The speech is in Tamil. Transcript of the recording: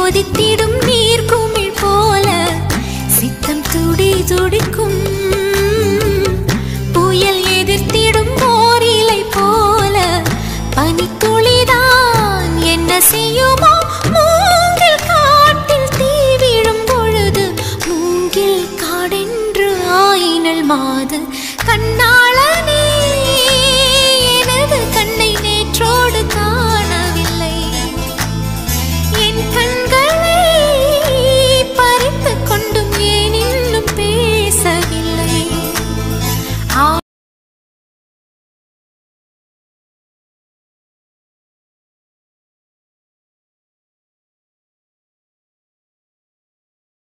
கொதித்திடும் நீர்க்குமிழ் போல சித்தம் துடி துடிக்கும் புயல் எதிர்த்திடும் போரிலை போல பனித்துளிதான் என்ன செய்யுமோ மூங்கில் காட்டில் தீ விழும் பொழுது மூங்கில் காடென்று ஆயினல் மாது கண்ணாள